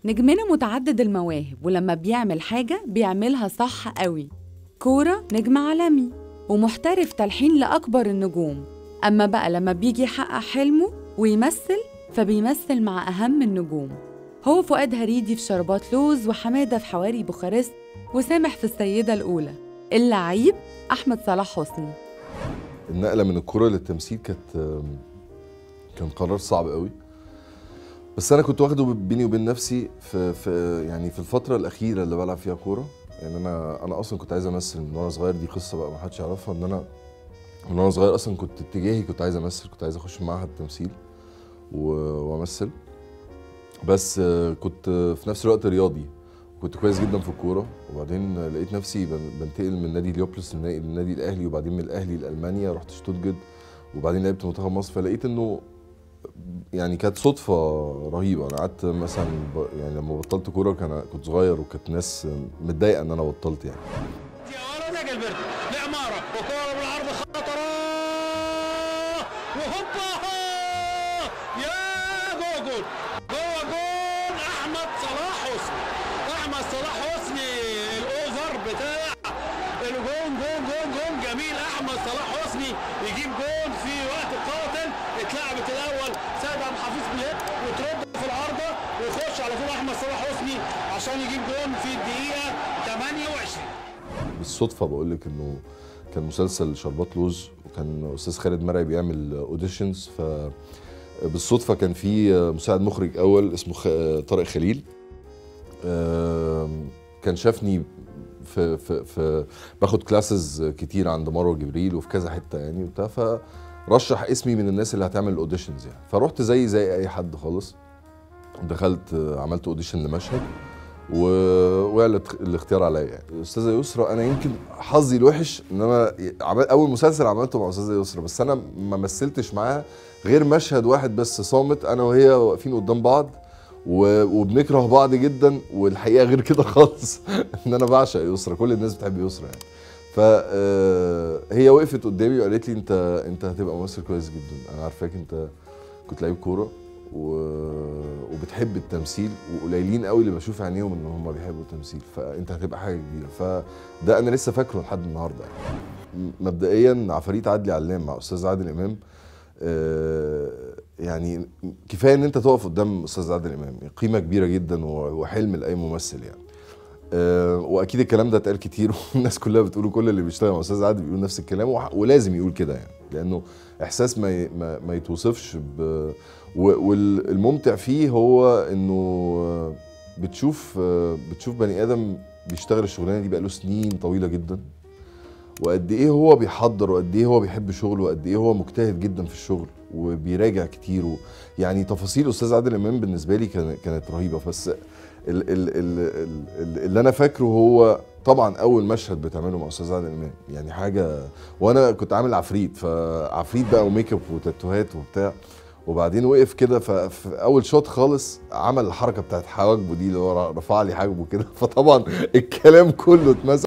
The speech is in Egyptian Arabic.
نجمنا متعدد المواهب ولما بيعمل حاجة بيعملها صح قوي كورة نجم عالمي ومحترف تلحين لأكبر النجوم أما بقى لما بيجي يحقق حلمه ويمثل فبيمثل مع أهم النجوم هو فؤاد هريدي في شربات لوز وحمادة في حواري بوخارست وسامح في السيدة الأولى اللعيب أحمد صلاح حسني النقله من الكوره للتمثيل كانت كان قرار صعب قوي بس انا كنت واخده بيني وبين نفسي في, في يعني في الفتره الاخيره اللي بلعب فيها كوره يعني انا انا اصلا كنت عايز امثل من وانا صغير دي قصه بقى ما حدش يعرفها ان انا من وانا صغير اصلا كنت اتجاهي كنت عايز امثل كنت عايز اخش معهد تمثيل و- وامثل بس آه، كنت في نفس الوقت رياضي كنت كويس جدا في الكوره وبعدين لقيت نفسي بن- بنتقل من نادي ليوبلس للنادي للنادي الاهلي وبعدين من الاهلي لالمانيا رحت شتوتجارت وبعدين لعبت منتخب مصر فلقيت انه يعني كانت صدفه رهيبه انا قعدت مثلا ب... يعني لما بطلت كوره كان كنت صغير وكانت ناس متضايقه ان انا بطلت يعني يا ولد يا جلبرت لعمارة وكورة بالعرض خطرة وهوبا يا جوه جول جوه جول أحمد صلاح حسني أحمد صلاح حسني الأوفر بتاع الجون جون جون جون جميل أحمد صلاح حسني يجيب جون في وقت قاتل اتلعبت الأول سيد عبد الحفيظ بالهيد وترد في العارضة ويخش على طول أحمد صلاح حسني عشان يجيب جون في الدقيقة 28 بالصدفه بقول لك انه كان مسلسل شربات لوز وكان استاذ خالد مرعي بيعمل اوديشنز ف بالصدفه كان في مساعد مخرج اول اسمه خ- طارق خليل آم، كان شافني في في في باخد كلاسز كتير عند مروه جبريل وفي كذا حته يعني وبتاع فرشح اسمي من الناس اللي هتعمل الاوديشنز يعني فرحت زي زي اي حد خالص دخلت عملت اوديشن لمشهد ووعلت الاختيار عليا يعني الاستاذه يسرا انا يمكن حظي الوحش ان انا عمل اول مسلسل عملته مع استاذه يسرا بس انا ما مثلتش معاها غير مشهد واحد بس صامت انا وهي واقفين قدام بعض و- وبنكره بعض جدا والحقيقه غير كده خالص ان انا بعشق يسرا كل الناس بتحب يسرا يعني فهي وقفت قدامي وقالت لي انت انت هتبقى ممثل كويس جدا انا عارفاك انت كنت لعيب كوره و... وبتحب التمثيل وقليلين قوي اللي بشوف عينيهم ان هم بيحبوا التمثيل فانت هتبقى حاجه كبيره فده انا لسه فاكره لحد النهارده يعني م- مبدئيا عفاريت عدلي علام مع استاذ عادل امام آه، يعني كفايه ان انت تقف قدام استاذ عادل امام قيمه كبيره جدا و- وحلم لاي ممثل يعني آه، واكيد الكلام ده اتقال كتير والناس كلها بتقوله كل اللي بيشتغل مع استاذ عادل بيقول نفس الكلام وح- ولازم يقول كده يعني لانه احساس ما ي- ما, ما يتوصفش ب و- والممتع فيه هو انه بتشوف بتشوف بني ادم بيشتغل الشغلانه دي بقاله سنين طويله جدا وقد ايه هو بيحضر وقد ايه هو بيحب شغله وقد ايه هو مجتهد جدا في الشغل وبيراجع كتير و يعني تفاصيل استاذ عادل امام بالنسبه لي كان- كانت رهيبه بس ال ال ال ال ال اللي انا فاكره هو طبعا اول مشهد بتعمله مع استاذ عادل امام يعني حاجه وانا كنت عامل عفريت فعفريت بقى وميك اب وتاتوهات وبتاع وبعدين وقف كده ففي اول شوط خالص عمل الحركه بتاعت حواجبه دي اللي هو رفع لي حاجبه كده فطبعا الكلام كله اتمسح